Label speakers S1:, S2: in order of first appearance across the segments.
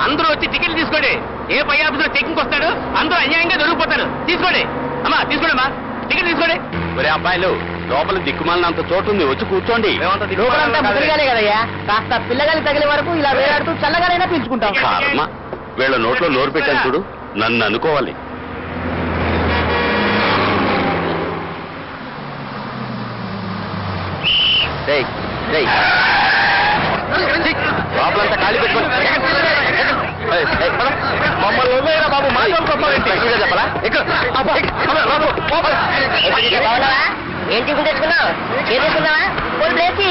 S1: అందరూ వచ్చి టికెట్ తీసుకోండి ఏ పై ఆఫీసులో చెక్కింగ్ వస్తాడు అందరూ అన్యాయంగా దొరికిపోతారు తీసుకోండి అమ్మా తీసుకోండి అమ్మా టికెట్ తీసుకోండి
S2: ఒరే అబ్బాయిలు లోపల దిక్కుమాలినంత చోటు ఉంది వచ్చి కూర్చోండి
S3: లోపలంతా ముసలిగానే కదయ్యా కాస్త పిల్లగాలి తగిలే వరకు ఇలా వేలాడుతూ చల్లగానైనా పీల్చుకుంటాం
S2: కర్మ వీళ్ళ నోట్లో నోరు పెట్టాను చూడు నన్ను అనుకోవాలి రేయ్, రేయ్. లోపలంతా ఖాళీ పెట్టుకోండి ఏయ్, ఏయ్, పద. మమ్మల్ని వదిలేయరా బాబు మా జోలికి వస్తావేంటి? గట్టిగా చెప్పాలా ఎక్కు. అబ్బా, పద, బాబు, లోపల.
S3: బాగున్నావా ఏం టిఫిన్ తెచ్చుకున్నావు ఏం తెచ్చుకున్నావా ఫుల్ ప్లేసి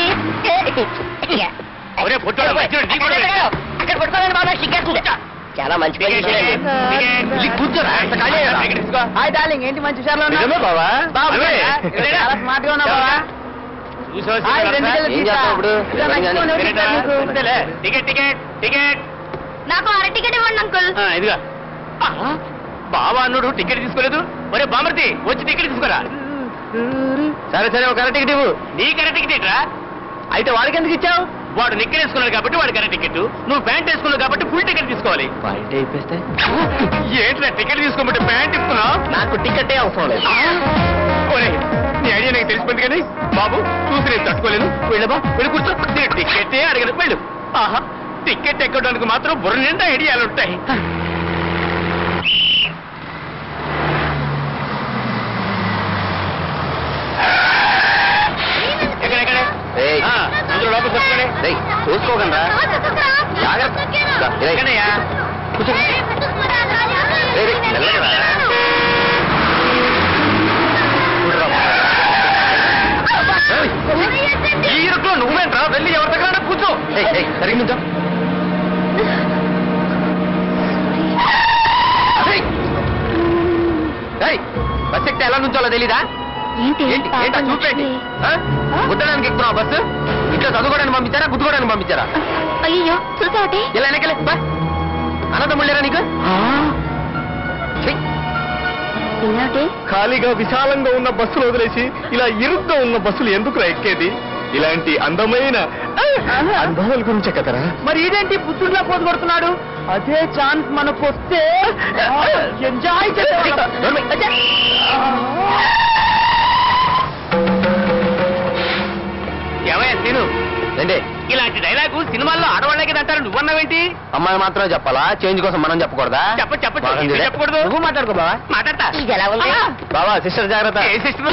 S1: ఒరే పొట్టోడు, మధ్యలో ఢీ కొడతాడు.
S3: అక్కడ పట్టుకోవాలని బాబా సిగ్గేస్తుంది చాలా మంచి పని
S1: టికెట్,
S3: చేశారండి.
S1: టికెట్.
S2: వెళ్ళి కూర్చోరా అంత ఖాళీ అయ్యారా?
S1: టికెట్ తీసుకో.
S3: హాయ్ డార్లింగ్ ఏంటి మంచి విషయాలు
S2: నిజమే బావా
S1: అవే.
S3: చాలా స్మార్ట్ గా ఉన్నావు బావా
S1: చూసావా,
S3: హాయ్
S1: చూసావా?
S3: రెండు కిలోలు
S2: ఏం
S3: తీసా.
S2: చేస్తావు ఇప్పుడు?
S3: ఇదిగో నాకు
S2: ఎవరిని
S3: ఇష్టం
S1: టికెట్,
S3: లేదు నీకు.
S1: అంతేలే. టికెట్ టికెట్ టికెట్
S4: నాకు అర టికెట్ ఇవ్వండి అంకుల్
S1: ఆ, ఇదిగా ఆహా, బావా అన్నుడు టికెట్ తీసుకోలేదు ఒరే బామర్తి వచ్చి టికెట్ తీసుకోరా
S2: సరే సరే ఒక టికెట్ ఇవ్వు
S1: నీ కరె టికెట్ రా
S2: అయితే వాడికి ఎందుకు ఇచ్చావు
S1: వాడు నిక్కర్ వేసుకున్నాడు కాబట్టి వాడు కరె టికెట్ నువ్వు ప్యాంట్ వేసుకున్నావు కాబట్టి ఫుల్ టికెట్ తీసుకోవాలి
S2: పాయింట్ అయిపోతే
S1: ఏంట్రా టికెట్ తీసుకోమంటే ప్యాంట్ తీసుకున్నావు
S2: నాకు టికెటే అవసరం లేదు
S1: ఒరే నీ ఐడియా నాకు తెలిసిపోయింది కానీ బాబు చూసి నేను తట్టుకోలేను వెళ్ళబా వెళ్ళి కూర్చో నేను టికెటే అడగను వెళ్ళు ఆహా టికెట్ ఎక్కడానికి మాత్రం బుర్ర నిండా ఐడియాలు ఉంటాయి ఎక్కడ ఎక్కడ
S2: ఏయ్.
S1: ఆ, అందరూ లోపల కూర్చోండి
S2: రేయ్, చూసుకోకండి జాగ్రత్త. రేయ్.
S1: ఎక్కడయ్యా
S2: కూర్చో. రేయ్, రేయ్, మెల్లగా రా. కూర్చోరా. ఏయ్,
S1: ఈ ఇరుకులో నువ్వేంట్రా వెళ్ళి ఎవరి దగ్గర కూర్చో
S2: ఏయ్, ఏయ్, సరిగ్గా నుంచో. ఏయ్. ఏయ్, బస్ ఎక్కితే ఎలా నుంచోలో తెలీదా
S4: ఏంటి
S2: ఏంటి ఏంటా చూపేంటి ఆ? గుద్దడానికి ఎక్కుతున్నావు బస్సు ఇంట్లో చదువుకోవడానికి పంపించారా గుద్దుకోవడానికి పంపించారా
S4: అయ్యో చూసావటే
S2: ఇలా వెనకలే బా అన్నదమ్ముళ్ళేరా నీకు ఛీ,
S4: విన్నావటే
S5: ఖాళీగా విశాలంగా ఉన్న బస్సులు వదిలేసి ఇలా ఇరుగ్గా ఉన్న బస్సులు ఎందుకు ఎక్కేది ఇలాంటి అందమైన అనుభవాల గురించే కదరా
S3: మరి ఇదేంటి పుత్తూరులో పోతు కొడుతున్నాడు అదే ఛాన్స్ మనకు వస్తే ఎంజాయ్ చేసేవాళ్ళం.
S2: నోర్మి.
S1: ఏమయ్యా తిను
S2: రండి
S1: ఇలాంటి డైలాగు సినిమాల్లో ఆడవాళ్ళకి అంటారు నువ్వన్నావేంటి
S2: అమ్మాయి మాత్రం చెప్పాలా చేంజ్ కోసం మనం చెప్పకూడదా
S1: చెప్ప చెప్ప
S2: బాగుంది ఇదే.
S1: చెప్పకూడదు
S2: నువ్వు మాట్లాడుకో బావా
S1: మాట్లాడతా
S3: ఇది ఎలా ఉంది?
S1: ఆ,
S2: బావా సిస్టర్ జాగ్రత్త
S1: ఏ సిస్టర్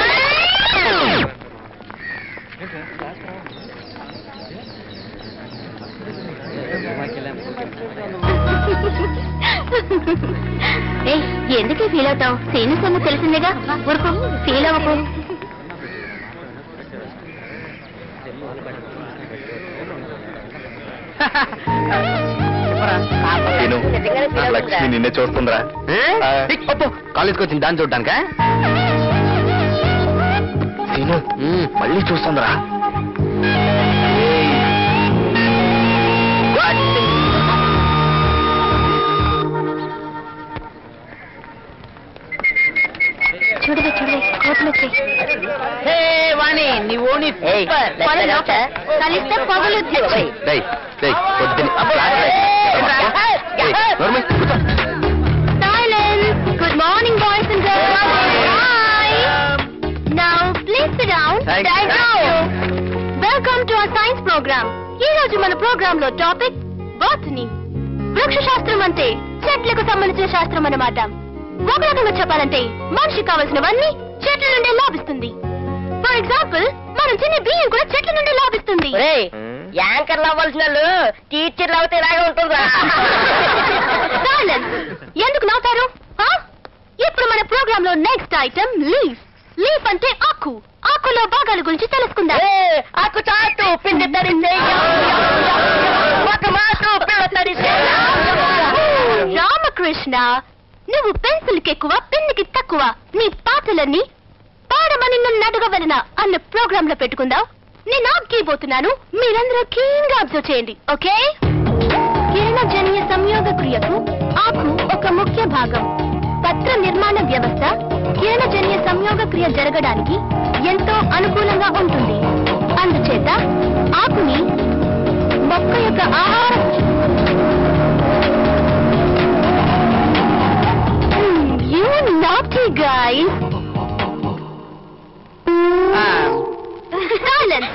S4: ఏయ్, ఎందుకే ఫీల్ అవుతావు సీను సొమ్ము తెలిసిందేగా ఊరుకో ఫీల్ అవ్వకు
S5: తిను
S3: నిజంగానే feel అవుతుందా?
S5: లక్ష్మి నిన్నే చూస్తుందిరా ఆ.
S2: కాలేజ్కి వచ్చింది దాన్ని చూడటానికా
S5: తిను మళ్ళీ చూస్తుందిరా
S4: చూడవే చూడవే కోతులు వచ్చాయి
S3: హే వాణి నీ ఓని
S2: ఏయ్,
S4: పొలంలో కలిస్తే పొగలు
S2: డేయ్ డేయ్ పొద్దుని
S4: Silence. Good morning, boys and girls. Hi. Now, please sit down.
S2: Thank
S4: Thank
S2: you.
S4: you. Welcome to our science program. ఈ రోజు మన ప్రోగ్రామ్ లో టాపిక్ బాటనీ వృక్ష శాస్త్రం అంటే చెట్లకు సంబంధించిన శాస్త్రం అన్నమాట ఒక రకంగా చెప్పాలంటే మనిషికి కావలసినవన్నీ చెట్ల నుండి లాభిస్తుంది ఫర్ ఎగ్జాంపుల్ మనం తినే బియ్యం కూడా చెట్ల నుండి లాభిస్తుంది
S3: ఒరేయ్, యాంకర్లు అవ్వాల్సిన వాళ్ళు టీచర్లు అవుతే ఇలాగే ఉంటుందా
S4: Silence. ఎందుకు నవ్వుతారు ఆ? ఇప్పుడు మన ప్రోగ్రామ్ లో నెక్స్ట్ ఐటమ్ లీఫ్ లీఫ్ అంటే ఆకు ఆకులో భాగాల గురించి తెలుసుకుందాం
S3: ఏ, ఆకు చాటు పిండి తడిసే ఒక మాటు పిల్ల తడిసే
S4: రామకృష్ణ నువ్వు పెన్సిల్ కి ఎక్కువ పెన్నుకి తక్కువ నీ పాటలన్నీ పాడమని నన్ను అడగవలన అన్న ప్రోగ్రామ్ లో పెట్టుకుందాం నేను ఆగిపోతున్నాను మీరందరూ కీన్ గా అబ్జర్వ్ చేయండి ఓకే కిరణజన్య సంయోగ క్రియకు ఆకు ఒక ముఖ్య భాగం పత్ర నిర్మాణ వ్యవస్థ కిరణజన్య సంయోగ క్రియ జరగడానికి ఎంతో అనుకూలంగా ఉంటుంది అందుచేత ఆకుని మొక్క యొక్క ఆహార naughty guys. Silence.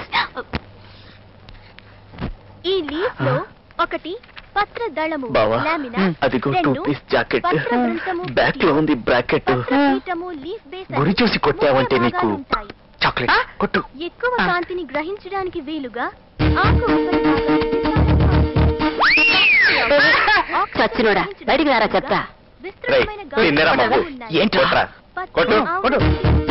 S4: ఈ లీఫ్ లో ఒకటి పత్రదళము
S5: బావా
S4: లామినా
S5: అదిగో టూ
S4: రెండు
S5: పీస్ జాకెట్
S4: పత్రవృంతము
S5: బ్యాక్ లో ఉంది బ్రాకెట్
S4: పత్రపీఠము లీఫ్ బేస్
S5: గురి చూసి కొట్టావంటే
S4: మూడు
S5: నీకు
S4: భాగాలు ఉంటాయి.
S5: చాక్లెట్ కొట్టు
S4: ఎక్కువ కాంతిని గ్రహించడానికి వీలుగా ఆకు ఉపరి భాగం
S6: చచ్చినోడా, బయటికి రారా చెప్తా.
S4: విస్తృతమైన
S5: రేయ్, తిన్నరా
S4: గాలి
S5: బాబు?
S4: ఉన్నాయి.
S5: ఏంటి కొట్రా?
S4: పచ్చని
S5: కొట్టు,
S4: ఆవు
S5: కొట్టు.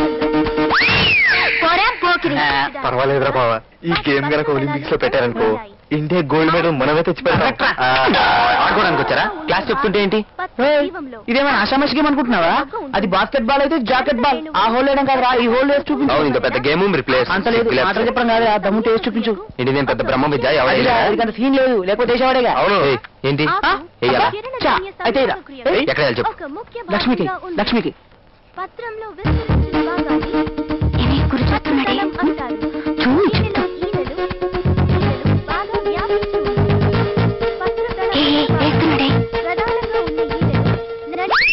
S4: పోరా, పోకిరి.
S5: పర్వాలేదురా బావా ఈ గేమ్ గనక ఒలింపిక్స్ లో పెట్టారనుకో ఇండియా గోల్డ్ మెడల్ మనమే తెచ్చి పెడతాం ఆ, ఆడుకోవడానికి వచ్చారా క్లాస్ చెప్తుంటే ఏంటి
S4: పచ్చని
S3: ఏయ్,
S4: జీవంలో
S3: ఇదేమైనా ఆషామాషి గేమ్ అనుకుంటున్నావా అది బాస్కెట్ బాల్ అయితే జాకెట్ బాల్ ఆ హోల్ వేయడం కాదురా ఈ హోల్ వేసి చూపించు
S5: అవును ఇంత పెద్ద గేమ్ మీరు ప్లేస్
S3: అంత లేదు మాటలు చెప్పడం కాదు ఆ దమ్ము టేస్ట్ చూపించు
S5: ఇది నేను పెద్ద బ్రహ్మ విద్య
S3: అది
S5: ఎవరైనా
S3: అది అంత సీన్ లేదు లేకపోతే వేసేవాడేగా
S5: అవును ఏయ్, ఏంటి
S4: ఆకు
S5: వెయ్యాలా?
S4: కిరణజన్య
S3: చా, అయితే ఇలా.
S4: సంయోగక్రియ
S3: ఏయ్,
S5: ఎక్కడ వెళ్ళాలి చెప్పు.
S4: ఒక ముఖ్య
S3: లక్ష్మికి
S4: భాగంగా ఉంది.
S3: లక్ష్మికి
S4: పత్రంలో విస్తరించిన భాగాన్ని
S6: ఇవి గురి చూస్తున్నాడే
S4: పత్రదళం అంటారు.
S6: చూడు
S4: దీనిలో ఈనెలు, ఈనెలు బాగా వ్యాపించి ఉన్నాయి. పత్రదళం
S6: ఏ, ఏ, వేస్తున్నాడే.
S4: ప్రధానంగా ఉన్న ఈనెలు నడి-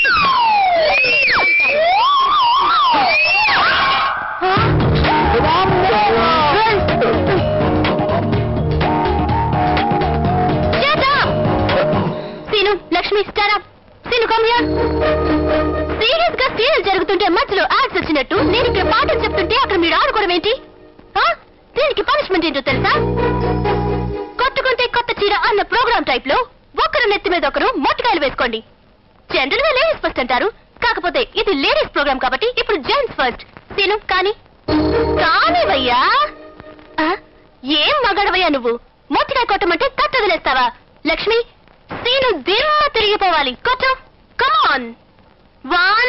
S4: Shut up! Seenu Lakshmi star Seenu come here serious గా సీరియల్ జరుగుతుంటే మధ్యలో యాడ్స్ వచ్చినట్టు నేను ఇక్కడ పాఠం చెప్తుంటే అక్కడ మీరు ఆడుకోవడం ఏంటి ఆ? దీనికి పనిష్మెంట్ ఏంటో తెలుసా కొట్టుకుంటే కొత్త చీర అన్న ప్రోగ్రామ్ టైప్ లో ఒకరు నెత్తి మీద ఒకరు మొట్టకాయలు వేసుకోండి జనరల్ గా లేడీస్ ఫస్ట్ అంటారు కాకపోతే ఇది లేడీస్ ప్రోగ్రామ్ కాబట్టి ఇప్పుడు జెంట్స్ ఫస్ట్ సీను కానీ కానివయ్యా ఆ? ఏం మగడవయ్యా నువ్వు మొట్టికాయ కొట్టమంటే కట్ట వదిలేస్తావా లక్ష్మి సీను దిమ్మ తిరిగిపోవాలి కొట్టు కమాన్ వన్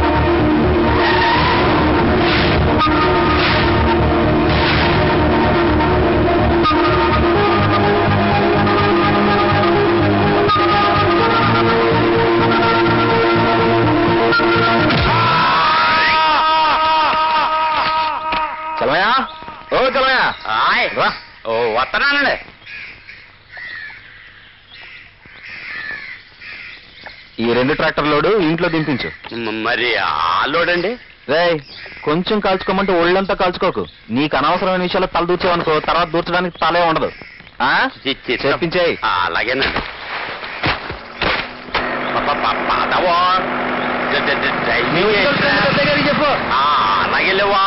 S5: చలమయా ఓ చలమయా
S1: ఆయ్
S5: రా
S1: ఓ వస్తున్నానండి
S5: ఈ రెండు ట్రాక్టర్ లోడు ఇంట్లో దింపించు
S1: మ- మరి ఆలోడండి
S5: రేయ్ కొంచెం కాల్చుకోమంటే ఒళ్ళంతా కాల్చుకోకు నీకు అనవసరమైన విషయాలు తల దూర్చావనుకో తర్వాత దూర్చడానికి తలే ఉండదు ఆ చెప్పించేయ్
S1: అలాగేనండి ప- ప- పదవో. డ- డ- డ- టైమింగ్ ఏంట్రా?
S5: చెప్పు
S1: ఆ, అలాగే లేవా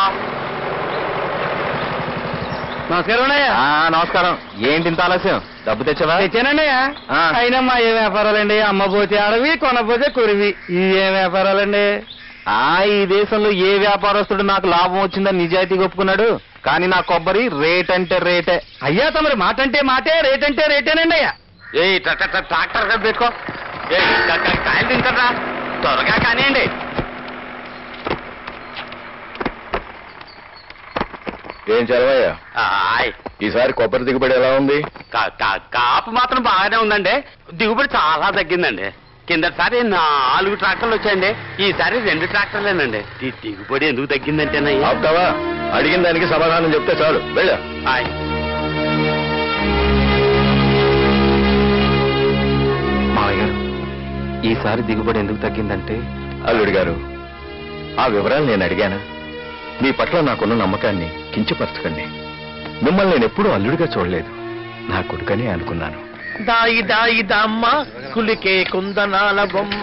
S3: నమస్కారం
S5: ఆ, నమస్కారం ఏంటి ఇంత ఆలస్యం డబ్బు తెచ్చావా
S3: తెచ్చానండి
S5: ఆ.
S3: అయినా మా ఏ వ్యాపారాలండి అమ్మ పోతే అడవి కొనపోతే కురివి ఈ ఏ వ్యాపారాలండి
S5: ఆ ఈ దేశంలో ఏ వ్యాపారస్తుడు నాకు లాభం వచ్చిందని నిజాయితీగా ఒప్పుకున్నాడు కానీ నా కొబ్బరి రేట్ అంటే రేటే
S3: అయ్యా తమరి మాట అంటే మాటే రేట్ అంటే రేటేనండి అయ్యా
S1: ఏ ట్రాక్టర్ కదా పెట్టుకో ఏ క- క- కాయలు తింటారా త్వరగా కానివ్వండి
S5: ఏం చదవయ్యా
S1: ఆయ్
S5: ఈసారి కొబ్బరి దిగుబడి ఎలా ఉంది
S1: కా- కా- కాపు మాత్రం బాగానే ఉందండి దిగుబడి చాలా తగ్గిందండి కిందసారి నాలుగు ట్రాక్టర్లు వచ్చాయండి ఈసారి రెండు ట్రాక్టర్లేనండి ఈ దిగుబడి ఎందుకు తగ్గిందంటేనయ్యా
S5: ఆపుతావా అడిగిన దానికి సమాధానం చెప్తే చాలు వెళ్ళ
S1: ఆయ్
S5: మామయ్య గారు ఈసారి దిగుబడి ఎందుకు తగ్గిందంటే అల్లుడి గారు ఆ వివరాలు నేను అడిగాను మీ పట్ల నాకున్న నమ్మకాన్ని కించపరచకండి మిమ్మల్ని నేను ఎప్పుడూ అల్లుడిగా చూడలేదు నా కొడుకని అనుకున్నాను
S3: దాయి దాయి దమ్మ కులికే కుందనాల బొమ్మ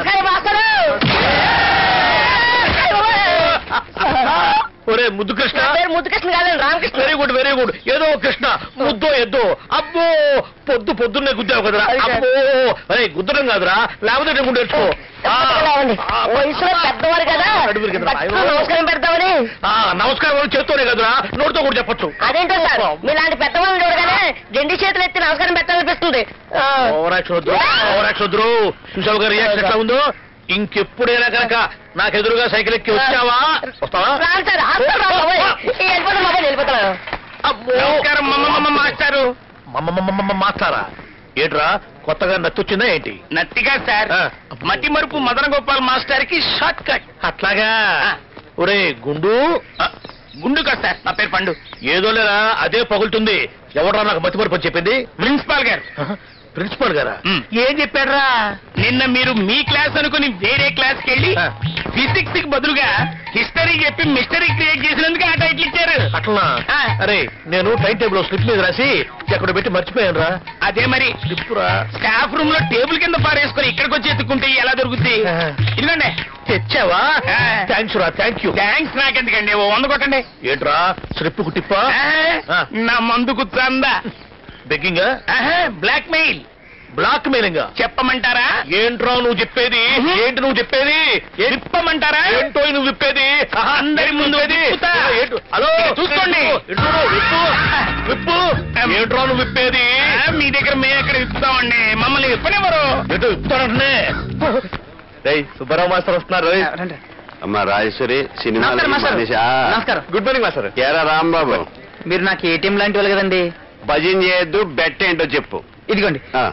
S3: ఒరే ముద్దు కృష్ణ
S6: ముద్దు కృష్ణ కాదండి Ramakrishna
S3: very good very good ఏదో కృష్ణ ముద్దో ఎద్దో అబ్బో పొద్దు పొద్దున్నే గుద్దావు కదరా అబ్బో అరే గుద్దడం కాదురా లేకపోతే నేను గుండె ఎట్టుకో ఆ, ఆ,
S6: వయసులో పెద్దవారు కదా
S3: నడుమురు కదరా.
S6: భక్తులు నమస్కారం పెడతామని
S3: ఆ, నమస్కారం వాళ్ళు చేత్తోనే కదరా నోటితో కూడా చెప్పొచ్చు
S6: అదేంటో సార్ మీలాంటి పెద్దవాళ్ళని చూడగానే రెండు చేతులు ఎత్తి నమస్కారం పెట్టాలనిపిస్తుంది ఆ.
S3: ఓవరాక్షన్ వద్దు ఓవరాక్షన్ వద్దు చూసావు గారు రియాక్షన్ ఎట్లా ఉందో ఇంకెప్పుడైనా కనుక నాకు ఎదురుగా సైకిల్ ఎక్కి వచ్చావా వస్తావా
S6: రాను సార్ అస్సలు రాను బాబోయ్. ఈ వెళ్ళిపోతాను బాబాయ్ వెళ్ళిపోతాను
S3: అబ్బో.
S1: నమస్కారం మమ్మమ్మ మాస్టారు
S3: మమ్మమ్మమ్మమ్మ మాట్లారా ఏంట్రా కొత్తగా నచ్చొచ్చిందా ఏంటి
S1: నట్టిగా సార్
S3: ఆ.
S1: మట్టి మరుపు మదన గోపాల్ మాస్టర్ కి షార్ట్ కట్
S3: అట్లాగా
S1: ఆ.
S3: ఒరే గుండు
S1: ఆ, గుండు కాదు సార్ నా పేరు పండు
S3: ఏదో లేరా అదే పగులుతుంది ఎవడ్రా నాకు మతిమరుపు అని చెప్పింది
S1: ప్రిన్సిపాల్ గారు
S3: ప్రిన్సిపల్ గారా
S1: మ్.
S3: ఏం చెప్పాడ్రా
S1: నిన్న మీరు మీ క్లాస్ అనుకుని వేరే క్లాస్కి వెళ్ళి
S3: ఆ.
S1: ఫిజిక్స్ కి బదులుగా హిస్టరీ చెప్పి మిస్టరీ క్రియేట్ చేసినందుకు ఆ టైటిల్ ఇచ్చారు
S3: అట్లా
S1: ఆ.
S3: అరే నేను టైం టేబుల్ స్లిప్ మీద రాసి ఎక్కడ పెట్టి మర్చిపోయాను రా
S1: అదే మరి
S3: స్లిప్ రా
S1: స్టాఫ్ రూమ్ లో టేబుల్ కింద పారేసుకొని ఇక్కడికి వచ్చి ఎత్తుకుంటే ఎలా దొరుకుతుంది
S3: ఆ.
S1: ఇదిగోండి
S3: తెచ్చావా
S1: ఆ.
S3: థ్యాంక్స్ రా థ్యాంక్ యూ
S1: థ్యాంక్స్ నాకెందుకండి ఓ వంద కొట్టండి
S3: ఏంట్రా స్లిప్ కుట్టిప్పా
S1: ఆ,
S3: ఆ.
S1: నా మందుకు చందా
S3: begging
S1: blackmail
S3: blackmailing
S1: చెప్పమంటారా
S3: ఏంట్రా నువ్వు చెప్పేది ఏంటి నువ్వు చెప్పేది ఏ-
S1: విప్పమంటారా
S3: ఏంటో నువ్వు విప్పేది ఆహా,
S1: అందరి
S3: ఏంటి
S1: ముందు
S3: విప్పేది?
S1: విప్పుతా.
S3: ఏంటి? హలో
S1: ఇక చూసుకోండి.
S3: ఇటు చూడు, విప్పు విప్పు ఏంట్రా నువ్వు విప్పేది
S1: ఆ, మీ దగ్గర మేము ఎక్కడ విప్పుతామండి మమ్మల్ని విప్పనివ్వరు
S3: ఎటు విప్పుతానంటే రేయ్ సుబ్బారావు మాస్టర్ వస్తున్నారు రేయ్.
S2: అమ్మా రాజేశ్వరి సినిమా
S6: నమస్కారం, మాస్టర్. నమస్కారం.
S3: గుడ్ మార్నింగ్ మాస్టర్
S2: ఏరా రాంబాబు
S6: మీరు నాకు ఏటీఎం లాంటి వాళ్ళు కదండి
S2: భజన చేయొద్దు బెట్ ఏంటో చెప్పు
S6: ఇదిగోండి
S2: ఆ,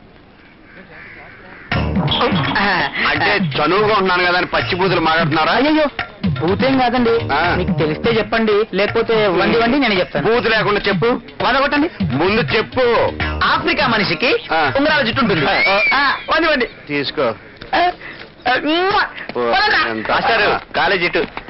S2: అంటే చనువుగా ఉన్నాను కదా అని పచ్చి బూతులు మాట్లాడుతున్నారా
S6: అయ్యో భూతేం కాదండి
S2: ఆ.
S6: మీకు తెలిస్తే చెప్పండి లేకపోతే వండి వండి నేను చెప్తాను
S2: బూతు లేకుండా చెప్పు
S6: వంద కొట్టండి
S2: ముందు చెప్పు
S6: ఆఫ్రికా మనిషికి
S2: ఆ.
S6: ఉంగరాల జుట్టు ఉంటుంది ఆ, వండి వండి
S2: తీసుకో
S6: ఆ, ఆ, మ్మ్.
S2: ఓ,
S6: వదలరా.
S2: ఎంత-
S3: మాస్టర్ కాలేజ్ ఇటు